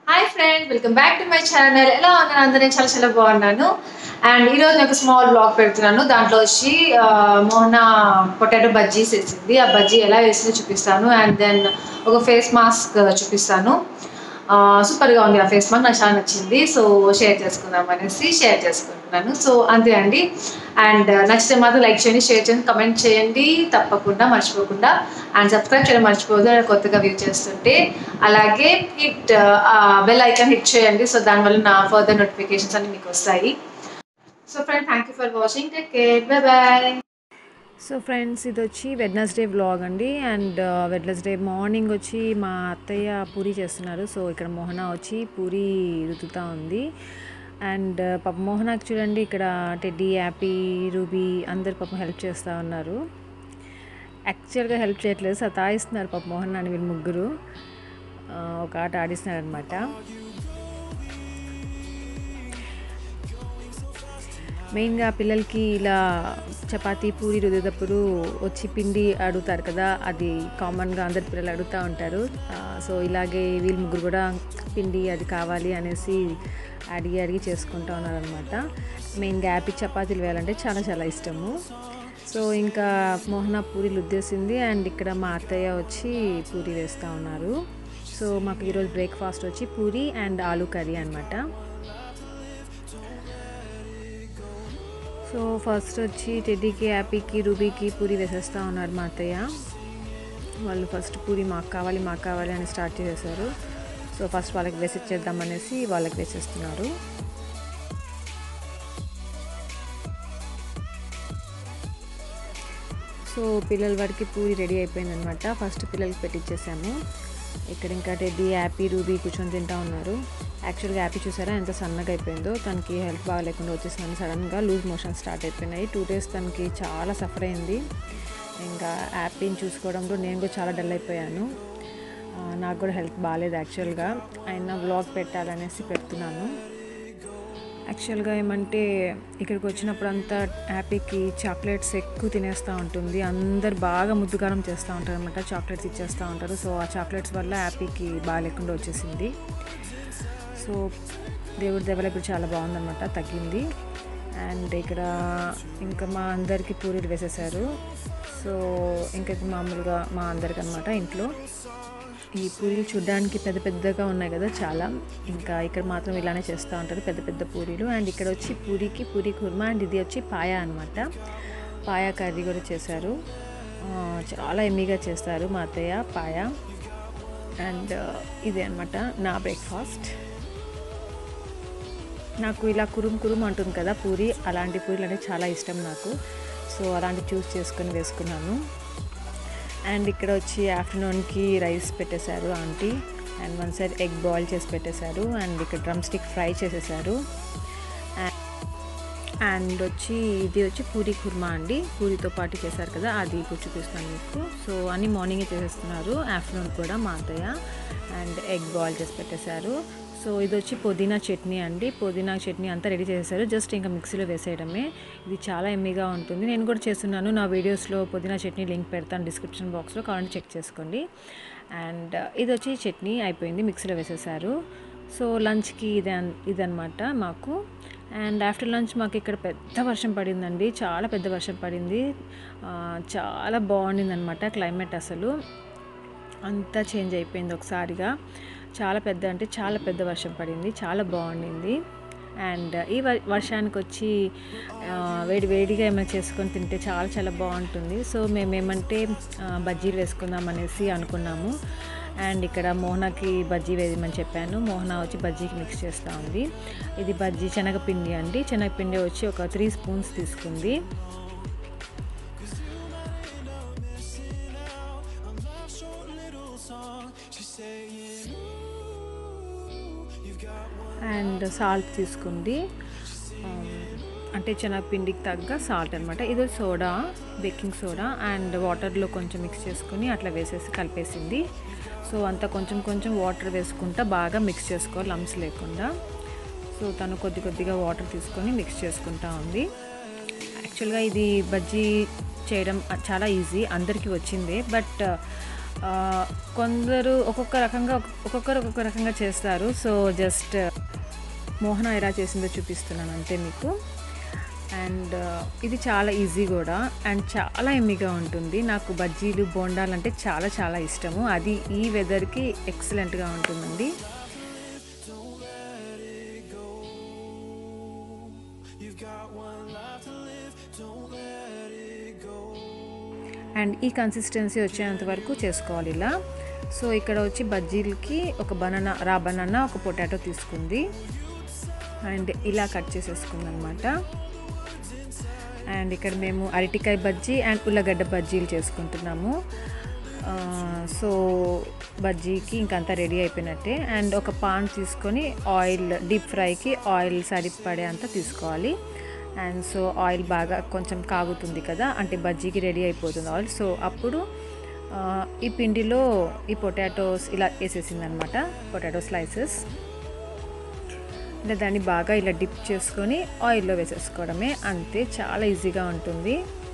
Hi friend welcome back to my channel ఎలా ఉన్నాను అందరూ నేను చాలా చాలా బాగున్నాను అండ్ ఈరోజు నేను ఒక స్మాల్ బ్లాగ్ పెడుతున్నాను దాంట్లో వచ్చి ఆ, మోహన పొటాటో బజ్జీస్ వేసింది ఆ బజ్జీ ఎలా వేసిందో చూపిస్తాను అండ్ దెన్ ఒక ఫేస్ మాస్క్ చూపిస్తాను సూపర్గా ఉంది ఆ ఫేస్ మాస్క్ నాకు చాలా నచ్చింది సో షేర్ చేసుకుందాం అనేసి షేర్ చేసుకుంటున్నాను సో అంతే అండి అండ్ నచ్చితే మాత్రం లైక్ చేయండి షేర్ చేయండి కమెంట్ చేయండి తప్పకుండా మర్చిపోకుండా అండ్ సబ్స్క్రైబ్ చేయడం మర్చిపోదు కొత్తగా వ్యూ చేస్తుంటే అలాగే హిట్ బెల్ ఐకాన్ హిట్ చేయండి సో దానివల్ల నా ఫర్దర్ నోటిఫికేషన్స్ అన్ని మీకు వస్తాయి so friend thank you for watching take care bye bye so friends ఇది వచ్చి వెడ్నెస్డే వ్లాగ్ అండి అండ్ వెడ్నెస్డే మార్నింగ్ వచ్చి మా అత్తయ్య పూరి చేస్తున్నారు సో ఇక్కడ మోహన వచ్చి పూరి రుతుతా ఉంది అండ్ పాప మోహనాకి చూడండి ఇక్కడ టెడ్డీ యాపీ రూబీ అందరు పాపం హెల్ప్ చేస్తూ ఉన్నారు యాక్చువల్గా హెల్ప్ చేయట్లేదు సతాయిస్తున్నారు పాప మోహన్ అని వీళ్ళు ముగ్గురు ఆ, ఒక ఆట ఆడిస్తున్నారు అనమాట మెయిన్గా పిల్లలకి ఇలా చపాతీ పూరి రుద్దేటప్పుడు వచ్చి పిండి అడుగుతారు కదా అది కామన్గా అందరి పిల్లలు అడుగుతూ ఉంటారు ఆ, సో ఇలాగే వీళ్ళు ముగ్గురు కూడా పిండి అది కావాలి అనేసి అడిగి అడిగి చేసుకుంటూ ఉన్నారనమాట మెయిన్గా యాపీ చపాతీలు వేయాలంటే చాలా చాలా ఇష్టము సో ఇంకా మోహన పూరీలు ఉద్దేశింది అండ్ ఇక్కడ మా అత్తయ్య వచ్చి పూరి వేస్తూ ఉన్నారు సో మాకు ఈరోజు బ్రేక్ఫాస్ట్ వచ్చి పూరి అండ్ ఆలూ కర్రీ అనమాట సో ఫస్ట్ వచ్చి టెడ్డీకి యాపీకి రూబీకి పూరి వేసేస్తూ ఉన్నారు మా అత్తయ్య వాళ్ళు ఫస్ట్ పూరి మాకు కావాలి మాకు కావాలి అని స్టార్ట్ చేసేసారు సో ఫస్ట్ వాళ్ళకి వేసిచ్చేద్దాం అనేసి వాళ్ళకి వేసేస్తున్నారు సో పిల్లల వరకు పూరి రెడీ అయిపోయిందనమాట ఫస్ట్ పిల్లలకి పెట్టించేసాము ఇక్కడ ఇంకా టెడ్డీ యాపీ రూబీ కూర్చొని తింటా ఉన్నారు యాక్చువల్గా యాపీ చూసారా ఎంత సన్నగా అయిపోయిందో తనకి హెల్త్ బాగా లేకుండా వచ్చేసిందని సడన్గా లూజ్ మోషన్ స్టార్ట్ అయిపోయినాయి టూ డేస్ తనకి చాలా సఫర్ అయింది ఇంకా యాపీని చూసుకోవడంలో నేను కూడా చాలా డల్ అయిపోయాను ఆ, నాకు కూడా హెల్త్ బాగాలేదు యాక్చువల్గా అయినా వ్లాగ్ పెట్టాలనేసి పెడుతున్నాను యాక్చువల్గా ఏమంటే ఇక్కడికి వచ్చినప్పుడు అంతా హ్యాపీకి చాక్లెట్స్ ఎక్కువ తినేస్తూ ఉంటుంది అందరు బాగా ముద్దుగానం చేస్తూ ఉంటారు అనమాట చాక్లెట్స్ ఇచ్చేస్తూ ఉంటారు సో ఆ చాక్లెట్స్ వల్ల హ్యాపీకి బాగా లేకుండా వచ్చేసింది సో దేవుడి దెబ్బల ఇప్పుడు చాలా బాగుందన్నమాట తగ్గింది అండ్ ఇక్కడ ఇంకా మా అందరికీ పూరీలు వేసేసారు సో ఇంకా ఇది మామూలుగా మా అందరికి అనమాట ఇంట్లో ఈ పూరీలు చూడడానికి పెద్ద పెద్దగా ఉన్నాయి కదా చాలా ఇంకా ఇక్కడ మాత్రం ఇలానే చేస్తూ ఉంటారు పెద్ద పెద్ద పూరీలు అండ్ ఇక్కడ వచ్చి పూరికి పూరి కుర్మా అండ్ ఇది వచ్చి పాయా అనమాట పాయా కర్రీ కూడా చేశారు ఆ, చాలా ఎమ్మీగా చేస్తారు మా అత్తయ్య పాయా అండ్ ఇదే అనమాట నా బ్రేక్ఫాస్ట్ నాకు ఇలా కురుం కురుం అంటుంది కదా పూరి అలాంటి పూరీలు అంటే చాలా ఇష్టం నాకు సో అలాంటి చూస్ చేసుకొని వేసుకున్నాను అండ్ ఇక్కడ వచ్చి ఆఫ్టర్నూన్కి రైస్ పెట్టేశారు aunty and one side egg boil చేసి పెట్టేశారు అండ్ ఇక్కడ డ్రమ్ స్టిక్ ఫ్రై చేసేసారు అండ్ వచ్చి ఇది వచ్చి పూరి కుర్మా అండి పూరితో పాటు చేశారు కదా అది ఇప్పుడు చూపిస్తాను మీకు సో అన్ని మార్నింగే చేసేస్తున్నారు ఆఫ్టర్నూన్ కూడా మా అత్తయ్య అండ్ ఎగ్ బాయిల్ చేసి పెట్టేశారు సో ఇది వచ్చి పుదీనా చట్నీ అండి పుదీనా చట్నీ అంతా రెడీ చేసేసారు జస్ట్ ఇంకా మిక్సీలో వేసేయడమే ఇది చాలా ఎమ్మీగా ఉంటుంది నేను కూడా చేస్తున్నాను నా వీడియోస్లో పుదీనా చట్నీ లింక్ పెడతాను డిస్క్రిప్షన్ బాక్స్లో కావాలంటే చెక్ చేసుకోండి అండ్ ఇది వచ్చి చట్నీ అయిపోయింది మిక్సీలో వేసేసారు సో లంచ్కి ఇదే ఇదనమాట మాకు అండ్ ఆఫ్టర్ లంచ్ మాకు ఇక్కడ పెద్ద వర్షం పడిందండి చాలా పెద్ద వర్షం పడింది ఆ, చాలా బాగుండింది అనమాట క్లైమేట్ అసలు అంతా చేంజ్ అయిపోయింది ఒకసారిగా చాలా పెద్ద అంటే చాలా పెద్ద వర్షం పడింది చాలా బాగుండింది అండ్ ఈ వ- వర్షానికి వచ్చి ఆ, వేడి వేడిగా ఏమైనా చేసుకొని తింటే చాలా చాలా బాగుంటుంది సో మేము ఏమంటే ఆ, బజ్జీలు వేసుకుందాం అనేసి అనుకున్నాము అండ్ ఇక్కడ మోహనాకి బజ్జీ వేయమని చెప్పాను మోహన వచ్చి బజ్జీకి మిక్స్ చేస్తూ ఉంది ఇది బజ్జీ శనగపిండి అండి శనగపిండి వచ్చి ఒక త్రీ స్పూన్స్ తీసుకుంది అండ్ సాల్ట్ తీసుకుంది ఆమ్, అంటే శనగపిండికి తగ్గ సాల్ట్ అనమాట ఇది సోడా బేకింగ్ సోడా అండ్ వాటర్లో కొంచెం మిక్స్ చేసుకుని అట్లా వేసేసి కలిపేసింది సో అంతా కొంచెం కొంచెం వాటర్ వేసుకుంటా బాగా మిక్స్ చేసుకోవాలి లమ్స్ లేకుండా సో తను కొద్ది కొద్దిగా వాటర్ తీసుకొని మిక్స్ చేసుకుంటా ఉంది యాక్చువల్గా ఇది బజ్జీ చేయడం చాలా ఈజీ అందరికీ వచ్చింది బట్ ఆ, కొందరు ఒక్కొక్క రకంగా ఒక్కొక్కరు ఒక్కొక్క రకంగా చేస్తారు సో జస్ట్ మోహన ఎలా చేసిందో చూపిస్తున్నాను అంతే మీకు అండ్ ఇది చాలా ఈజీ కూడా అండ్ చాలా ఎమ్మిగా ఉంటుంది నాకు బజ్జీలు బోండాలు అంటే చాలా చాలా ఇష్టము అది ఈ వెదర్కి ఎక్సలెంట్గా ఉంటుందండి అండ్ ఈ కన్సిస్టెన్సీ వచ్చేంత వరకు చేసుకోవాలి ఇలా సో ఇక్కడ వచ్చి బజ్జీలకి ఒక బనానా రా బనానా ఒక పొటాటో తీసుకుంది అండ్ ఇలా కట్ చేసేసుకుంది అనమాట అండ్ ఇక్కడ మేము అరటికాయ బజ్జీ అండ్ ఉల్లగడ్డ బజ్జీలు చేసుకుంటున్నాము ఆ, సో బజ్జీకి ఇంకంతా రెడీ అయిపోయినట్టే అండ్ ఒక పాన్ తీసుకొని ఆయిల్ డీప్ ఫ్రైకి ఆయిల్ సరిపడే అంత తీసుకోవాలి అండ్ సో ఆయిల్ బాగా కొంచెం కాగుతుంది కదా అంటే బజ్జీకి రెడీ అయిపోతుంది ఆయిల్ సో అప్పుడు ఆ, ఈ పిండిలో ఈ పొటాటోస్ ఇలా వేసేసింది అనమాట పొటాటో స్లైసెస్ అంటే దాన్ని బాగా ఇలా డిప్ చేసుకొని ఆయిల్లో వేసేసుకోవడమే అంతే చాలా ఈజీగా ఉంటుంది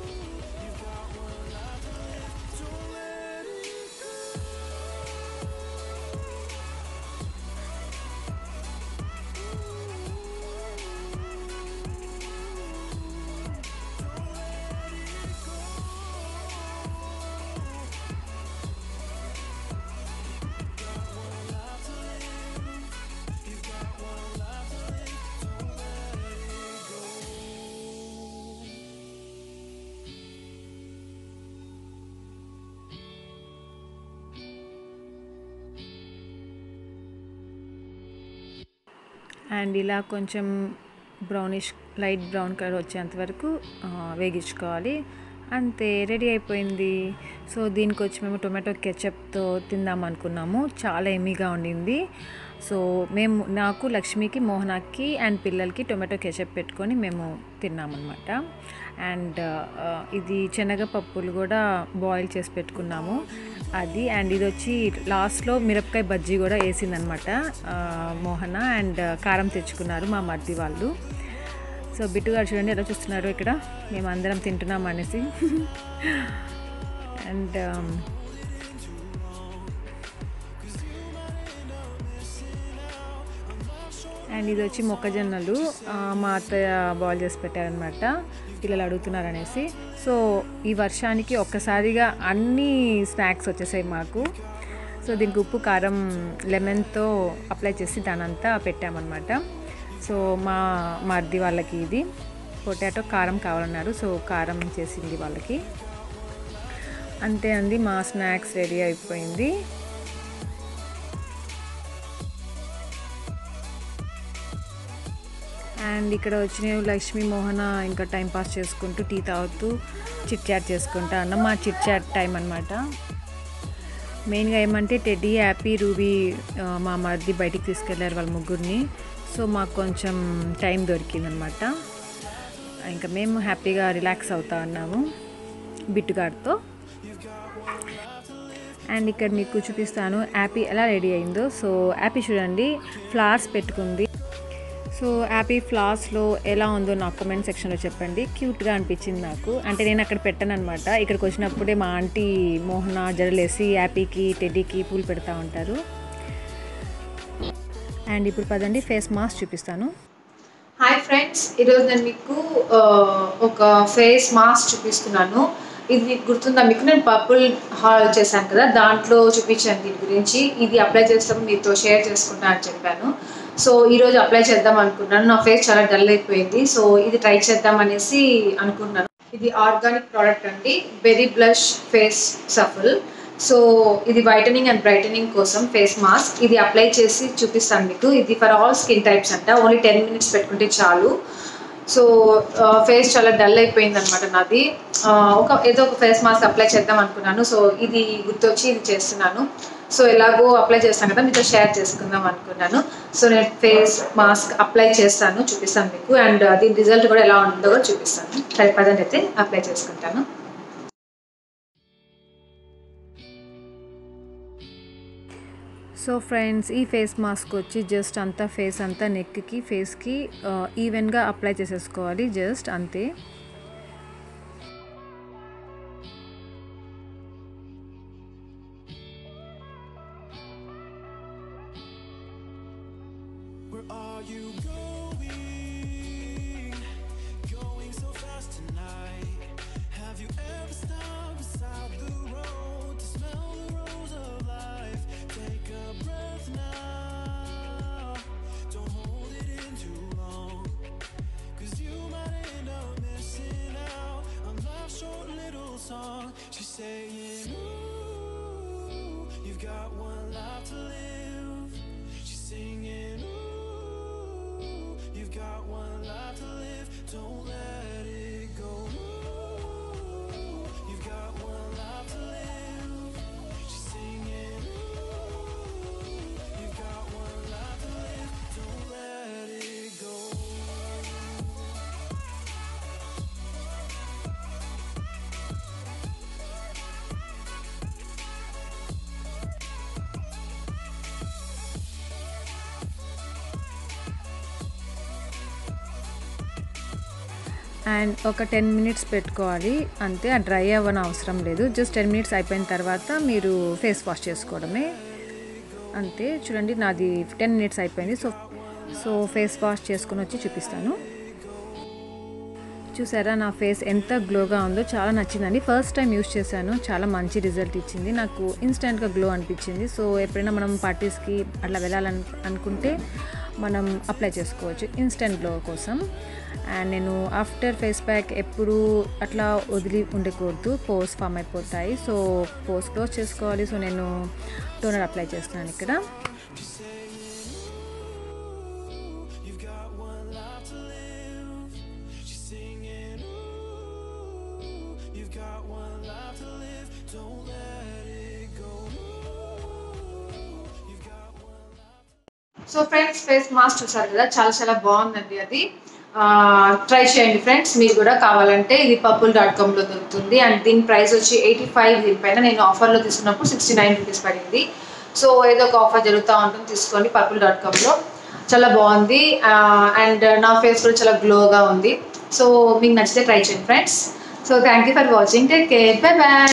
అండ్ ఇలా కొంచెం బ్రౌనిష్ లైట్ బ్రౌన్ కలర్ వచ్చేంత వరకు ఆ, వేగించుకోవాలి అంతే రెడీ అయిపోయింది సో దీనికి వచ్చి మేము టొమాటో కెచప్తో తిందాం అనుకున్నాము చాలా ఎమ్మీగా ఉండింది సో మేము నాకు లక్ష్మికి మోహనాకి అండ్ పిల్లలకి టొమాటో కెచప్ పెట్టుకొని మేము తిన్నామన్నమాట అండ్ ఆ, ఇది శనగపప్పులు కూడా బాయిల్ చేసి పెట్టుకున్నాము అది అండ్ ఇది వచ్చి లాస్ట్లో మిరపకాయ బజ్జీ కూడా వేసిందనమాట ఆ, మోహన అండ్ కారం తెచ్చుకున్నారు మా మర్ది వాళ్ళు సో బిట్టు గారు చూడండి ఎలా చూస్తున్నారు ఇక్కడ మేము అందరం తింటున్నాం అనేసి అండ్ అండ్ ఇది వచ్చి మొక్కజొన్నలు ఆ, మా అత్తయ్య బాయిల్ చేసి పెట్టారనమాట పిల్లలు అడుగుతున్నారు అనేసి సో ఈ వర్షానికి ఒక్కసారిగా అన్ని స్నాక్స్ వచ్చేసాయి మాకు సో దీనికి ఉప్పు కారం లెమన్తో అప్లై చేసి దానంతా పెట్టామన్నమాట సో మా మర్ది వాళ్ళకి ఇది పొటాటో కారం కావాలన్నారు సో కారం చేసింది వాళ్ళకి అంతే అండి మా స్నాక్స్ రెడీ అయిపోయింది అండ్ ఇక్కడ వచ్చిన లక్ష్మీ మోహన ఇంకా టైం పాస్ చేసుకుంటూ టీ తాగుతూ చిట్ చాట్ చేసుకుంటా అన్న మా చిట్ చాట్ టైం అనమాట మెయిన్గా ఏమంటే టెడ్డీ హ్యాపీ రూబీ ఆ, మా మరిది బయటికి తీసుకెళ్లారు వాళ్ళ ముగ్గురిని సో మాకు కొంచెం టైం దొరికిందనమాట ఇంకా మేము హ్యాపీగా రిలాక్స్ అవుతా ఉన్నాము బిట్టుగాడితో అండ్ ఇక్కడ మీకు చూపిస్తాను యాపీ ఎలా రెడీ అయిందో సో యాపీ చూడండి ఫ్లవర్స్ పెట్టుకుంది సో యాపీ ఫ్లవర్స్లో ఎలా ఉందో నాకు కమెంట్ సెక్షన్లో చెప్పండి క్యూట్గా అనిపించింది నాకు అంటే నేను అక్కడ పెట్టాను అనమాట ఇక్కడికి వచ్చినప్పుడే మా ఆంటీ మోహన జడలేసి యాపీకి టెడ్డీకి పూలు పెడతా ఉంటారు అండ్ ఇప్పుడు పదండి ఫేస్ మాస్క్ చూపిస్తాను హాయ్ ఫ్రెండ్స్ ఈరోజు నేను మీకు ఆ, ఒక ఫేస్ మాస్క్ చూపిస్తున్నాను ఇది మీకు గుర్తుందా మీకు నేను పర్పుల్ హాల్ చేశాను కదా దాంట్లో చూపించాను దీని గురించి ఇది అప్లై చేస్తాము మీతో షేర్ చేసుకుంటా అని చెప్పాను సో ఈరోజు అప్లై చేద్దాం అనుకున్నాను నా ఫేస్ చాలా డల్ అయిపోయింది సో ఇది ట్రై చేద్దాం అనేసి అనుకున్నాను ఇది ఆర్గానిక్ ప్రోడక్ట్ అండి berry blush face souffle so ఇది వైటనింగ్ అండ్ బ్రైటనింగ్ కోసం ఫేస్ మాస్క్ ఇది అప్లై చేసి చూపిస్తాను మీకు ఇది ఫర్ ఆల్ స్కిన్ టైప్స్ అంట ఓన్లీ టెన్ మినిట్స్ పెట్టుకుంటే చాలు సో ఫేస్ చాలా డల్ అయిపోయింది అనమాట నాది ఆ, ఒక ఏదో ఒక ఫేస్ మాస్క్ అప్లై చేద్దాం అనుకున్నాను సో ఇది గుర్తొచ్చి ఇది చేస్తున్నాను సో ఎలాగో అప్లై చేస్తాను కదా మీతో షేర్ చేసుకుందాం అనుకున్నాను సో నేను ఫేస్ మాస్క్ అప్లై చేస్తాను చూపిస్తాను మీకు అండ్ దీని రిజల్ట్ కూడా ఎలా ఉంటుందో కూడా చూపిస్తాను సరే పదండి అయితే అప్లై చేసుకుంటాను సో ఫ్రెండ్స్ ఈ ఫేస్ మాస్క్ వచ్చి జస్ట్ అంతా ఫేస్ అంతా నెక్కి ఫేస్కి ఈవెన్గా అప్లై చేసేసుకోవాలి జస్ట్ అంతే Where are you going? Going so fast tonight. Have you ever stopped beside the road to smell the rose of life? Take a breath now. Don't hold it in too long. Cause you might end up missing out on life's short little song. She's saying, Ooh, you've got one life to live. She's singing, Ooh, you've got one life to live. Don't let it go. Ooh, you've got one life to live. She's singing, Ooh, you've got one life to live. Don't let it go. And ఒక ten minutes పెట్టుకోవాలి అంతే ఆ dry అవ్వని అవసరం లేదు just ten minutes అయిపోయిన తర్వాత మీరు ఫేస్ వాష్ చేసుకోవడమే అంతే చూడండి నాది టెన్ మినిట్స్ అయిపోయింది సో సో ఫేస్ వాష్ చేసుకుని వచ్చి చూపిస్తాను చూసారా నా ఫేస్ ఎంత గ్లోగా ఉందో చాలా నచ్చిందండి ఫస్ట్ టైం యూస్ చేశాను చాలా మంచి రిజల్ట్ ఇచ్చింది నాకు ఇన్స్టెంట్గా గ్లో అనిపించింది సో ఎప్పుడైనా మనం పార్టీస్కి అట్లా వెళ్ళాలని అనుకుంటే మనం అప్లై చేసుకోవచ్చు ఇన్స్టెంట్ గ్లో కోసం అండ్ నేను ఆఫ్టర్ ఫేస్ ప్యాక్ ఎప్పుడు అట్లా వదిలి ఉండకూడదు పోస్ ఫామ్ అయిపోతాయి సో పోస్ క్లోజ్ చేసుకోవాలి సో నేను టోనర్ అప్లై చేస్తున్నాను ఇక్కడ You've got one life to live. She's singing, Ooh, you've got one life to live. Don't let it go. Ooh, you've got one life. So friends face mask చూసారు కదా చాలా చాలా బాగుందండి అది try చేయండి friends మీరు కూడా కావాలంటే ఇది పర్పుల్ డాట్ కామ్లో దొరుకుతుంది అండ్ దీని ప్రైస్ వచ్చి ఎయిటీ ఫైవ్ దీనిపైన నేను ఆఫర్లో తీసుకున్నప్పుడు సిక్స్టీ నైన్ రూపీస్ పడింది సో ఏదో ఒక ఆఫర్ జరుగుతూ ఉంటుంది తీసుకోండి పర్పుల్ డాట్ కామ్లో చాలా బాగుంది అండ్ నా ఫేస్ కూడా చాలా గ్లోగా ఉంది సో మీకు నచ్చితే ట్రై చేయండి friends so thank you for watching take care bye bye